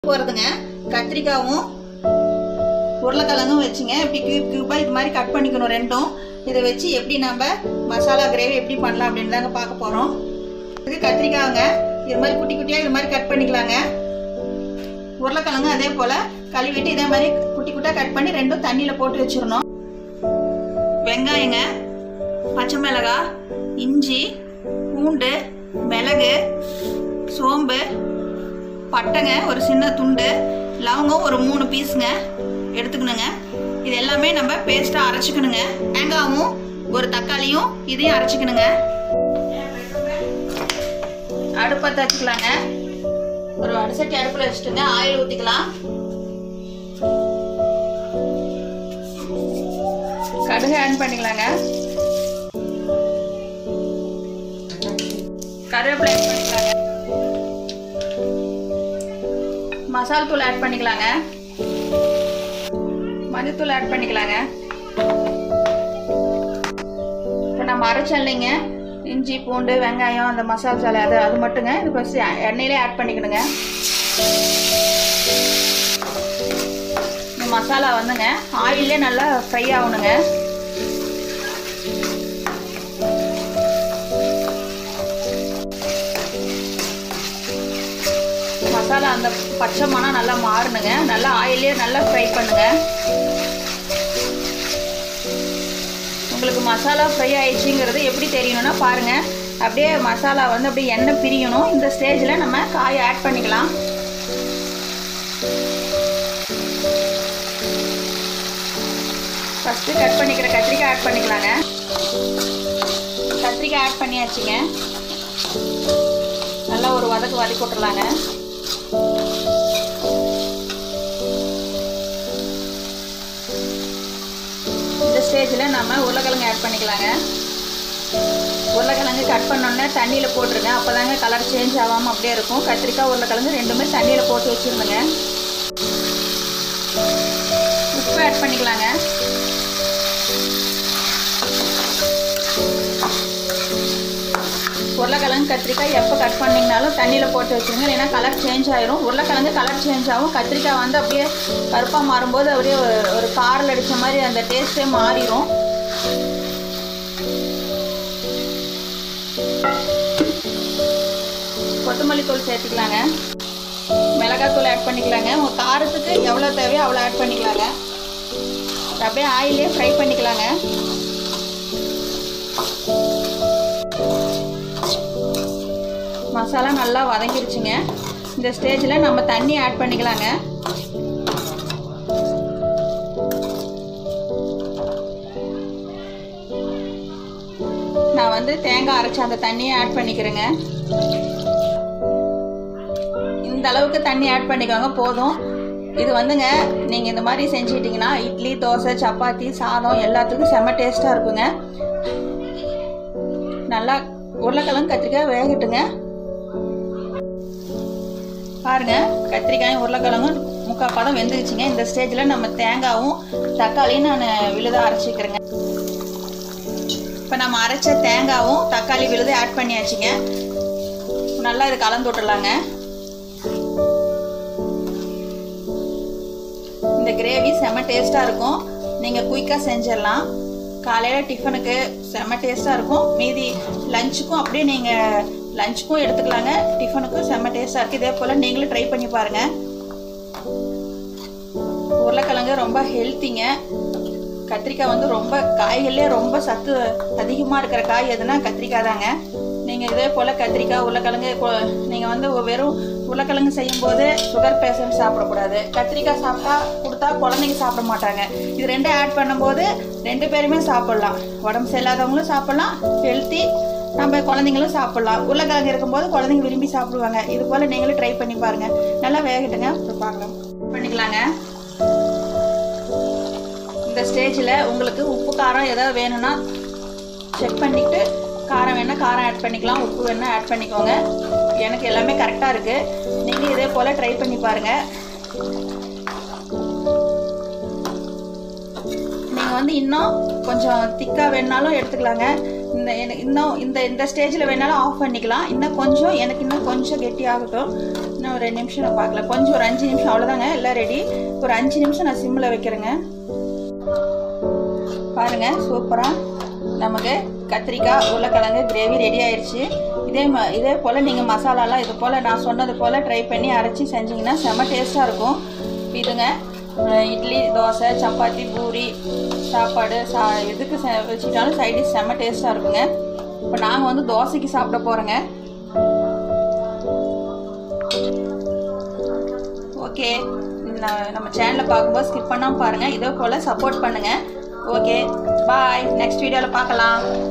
போகிறதுங்க கத்திரிக்காவும் உருளைக்கிழங்கும் வச்சுங்க இப்படி கியூப் கியூபாக இது மாதிரி கட் பண்ணிக்கணும் ரெண்டும் இதை வச்சு எப்படி நம்ம மசாலா கிரேவி எப்படி பண்ணலாம் அப்படின்னு தாங்க பார்க்க போகிறோம் இது கத்திரிக்காய்ங்க இது மாதிரி குட்டி குட்டியாக இது மாதிரி கட் பண்ணிக்கலாங்க உருளைக்கிழங்கு அதே போல் கழுவிட்டு இதே மாதிரி குட்டி குட்டியாக கட் பண்ணி ரெண்டும் தண்ணியில் போட்டு வச்சிடணும் வெங்காயங்க பச்சை மிளகாய் இஞ்சி பூண்டு மிளகு சோம்பு பட்டைங்க ஒரு சின்ன துண்டு லவங்கம் ஒரு மூணு பீஸுங்க எடுத்துக்கணுங்க இது எல்லாமே நம்ம பேஸ்ட்டாக அரைச்சிக்கணுங்க தேங்காயும் ஒரு தக்காளியும் இதையும் அரைச்சிக்கணுங்க அடுப்பை தச்சுக்கலாங்க ஒரு அடிசட்டி அடுப்பில் வச்சுட்டுங்க ஆயில் ஊற்றிக்கலாம் கடுகு ஆட் பண்ணிக்கலாங்க கருவேப்பிலை ஆட் பண்ணிக்கலாங்க மசால் தூள் ஆட் பண்ணிக்கலாங்க மஞ்சத்தூள் ஆட் பண்ணிக்கலாங்க இப்போ நம்ம அரைச்சோம் இல்லைங்க இஞ்சி பூண்டு வெங்காயம் அந்த மசால் சாலை அது அது மட்டுங்க இது ஃபஸ்ட்டு எண்ணெயிலே ஆட் பண்ணிக்கணுங்க இந்த மசாலா வந்துங்க ஆயிலே நல்லா ஃப்ரை ஆகணுங்க மசாலா அந்த பச்சை மணம் நல்லா மாறணுங்க நல்லா ஆயிலே நல்லா ஃப்ரை பண்ணுங்க உங்களுக்கு மசாலா ஃப்ரை ஆயிடுச்சுங்கிறது எப்படி தெரியணும்னா பாருங்க அப்படியே மசாலா வந்து அப்படியே எண்ணெய் பிரியணும் இந்த ஸ்டேஜில் நம்ம காயை ஆட் பண்ணிக்கலாம் ஃபஸ்ட்டு கட் பண்ணிக்கிற கத்திரிக்காய் ஆட் பண்ணிக்கலாங்க கத்திரிக்காய் ஆட் பண்ணியாச்சுங்க நல்லா ஒரு வதக்கு வதக்கி விட்டுறலாங்க இந்த ஸ்டேஜில் நம்ம உருளைக்கிழங்கு ஆட் பண்ணிக்கலாங்க உருளைக்கிழங்கு கட் பண்ணோன்னே தண்ணியில் போட்டுருங்க அப்போ தாங்க கலர் சேஞ்ச் ஆகாமல் அப்படியே இருக்கும் கத்திரிக்காய் உருளைக்கிழங்கு ரெண்டுமே தண்ணியில் போட்டு வச்சுருந்துங்க உப்பு ஆட் பண்ணிக்கலாங்க உருளைக்கிழங்கு கத்திரிக்காய் எப்போ கட் பண்ணிங்கனாலும் தண்ணியில் போட்டு வச்சுருங்க இல்லைன்னா கலர் சேஞ்ச் ஆயிரும் உருளைக்கிழங்கு கலர் சேஞ்ச் ஆகும் கத்திரிக்காய் வந்து அப்படியே கருப்பாக மாறும்போது அப்படியே ஒரு- ஒரு காரில் அடித்த மாதிரி அந்த டேஸ்ட்டே மாறிடும் கொத்தமல்லி தூள் சேர்த்துக்கலாங்க மிளகாய் தூள் ஆட் பண்ணிக்கலாங்க உங்கள் காரத்துக்கு எவ்வளோ தேவையோ அவ்வளோ ஆட் பண்ணிக்கலாங்க அப்படியே ஆயிலே ஃப்ரை பண்ணிக்கலாங்க மசாலா நல்லா வதங்கிருச்சுங்க இந்த ஸ்டேஜில் நம்ம தண்ணி ஆட் பண்ணிக்கலாங்க நான் வந்து தேங்காய் அரைச்ச அந்த தண்ணியை ஆட் பண்ணிக்கிறேங்க இந்த அளவுக்கு தண்ணி ஆட் பண்ணிக்கோங்க போதும் இது வந்துங்க நீங்கள் இந்த மாதிரி செஞ்சுக்கிட்டிங்கன்னா இட்லி தோசை சப்பாத்தி சாதம் எல்லாத்துக்கும் செம்ம டேஸ்ட்டாக இருக்குங்க நல்லா உருளைக்கிழங்கு கத்திரிக்காய் வேகட்டுங்க பாருங்க கத்திரிக்காயும் உருளைக்கிழங்கும் முக்கால் பதம் வெந்துருச்சுங்க இந்த ஸ்டேஜில் நம்ம தேங்காயும் தக்காளியும் நான் விழுதாக அரைச்சிக்கிறேங்க இப்போ நம்ம அரைச்ச தேங்காவும் தக்காளி விழுது ஆட் பண்ணியாச்சுங்க நல்லா இது கலந்து விட்டுலாங்க இந்த கிரேவி செம்ம டேஸ்ட்டாக இருக்கும் நீங்கள் குயிக்காக செஞ்சிடலாம் காலையில் டிஃபனுக்கு செம்ம டேஸ்ட்டாக இருக்கும் மீதி லஞ்சுக்கும் அப்படியே நீங்கள் லஞ்சுக்கும் எடுத்துக்கலாங்க டிஃபனுக்கும் செம்ம டேஸ்ட்டாக இருக்குது இதே போல் நீங்களும் ட்ரை பண்ணி பாருங்கள் உருளைக்கிழங்கு ரொம்ப ஹெல்த்திங்க கத்திரிக்காய் வந்து ரொம்ப காய்கள்லேயே ரொம்ப சத்து அதிகமாக இருக்கிற காய் எதுனா கத்திரிக்காய் தாங்க நீங்கள் இதே போல் கத்திரிக்காய் உருளைக்கிழங்கு நீங்கள் வந்து வெறும் உருளைக்கிழங்கு செய்யும்போது சுகர் பேஷண்ட் சாப்பிடக்கூடாது கத்திரிக்காய் சாப்பிட்டா கொடுத்தா குழந்தைங்க சாப்பிட மாட்டாங்க இது ரெண்டும் ஆட் பண்ணும்போது ரெண்டு பேருமே சாப்பிட்லாம் உடம்பு சரியில்லாதவங்களும் சாப்பிட்லாம் ஹெல்த்தி நம்ம குழந்தைங்களும் சாப்பிட்லாம் உருளைக்கிழங்கு இருக்கும்போது குழந்தைங்க விரும்பி சாப்பிடுவாங்க இது போல் நீங்களும் ட்ரை பண்ணி பாருங்கள் நல்லா வேகட்டுங்க அப்புறம் பார்க்கலாம் பண்ணிக்கலாங்க இந்த ஸ்டேஜில் உங்களுக்கு உப்பு காரம் ஏதாவது வேணும்னா செக் பண்ணிவிட்டு காரம் வேணால் காரம் ஆட் பண்ணிக்கலாம் உப்பு வேணால் ஆட் பண்ணிக்கோங்க எனக்கு எல்லாமே கரெக்டாக இருக்குது நீங்கள் இதே போல் ட்ரை பண்ணி பாருங்கள் நீங்கள் வந்து இன்னும் கொஞ்சம் திக்காக வேணாலும் எடுத்துக்கலாங்க இந்த எனக்கு இன்னும் இந்த இந்த ஸ்டேஜில் வேணாலும் ஆஃப் பண்ணிக்கலாம் இன்னும் கொஞ்சம் எனக்கு இன்னும் கொஞ்சம் கெட்டியாகட்டும் இன்னும் ஒரு ரெண்டு நிமிஷம் நான் பார்க்கல கொஞ்சம் ஒரு அஞ்சு நிமிஷம் அவ்வளோதாங்க எல்லாம் ரெடி ஒரு அஞ்சு நிமிஷம் நான் சிம்மில் வைக்கிறேங்க பாருங்க சூப்பராக நமக்கு கத்திரிக்காய் உருளைக்கிழங்கு கிரேவி ரெடி ஆயிடுச்சு இதே ம இதே போல் நீங்கள் மசாலாலாம் இது போல் நான் சொன்னது போல் ட்ரை பண்ணி அரைச்சி செஞ்சிங்கன்னா செம்ம டேஸ்ட்டாக இருக்கும் இதுங்க அஹ் இட்லி தோசை சப்பாத்தி பூரி சாப்பாடு சா எதுக்கு செ வச்சுட்டாலும் சைடிஷ் செம்ம டேஸ்ட்டாக இருக்குங்க இப்போ நாங்கள் வந்து தோசைக்கு சாப்பிட போகிறோங்க ஓகே நம்ம சேனலை பார்க்கும்போது ஸ்கிப் பண்ணாமல் பாருங்கள் இதே போல் சப்போர்ட் பண்ணுங்கள் ஓகே பாய் நெக்ஸ்ட் வீடியோவில் பார்க்கலாம்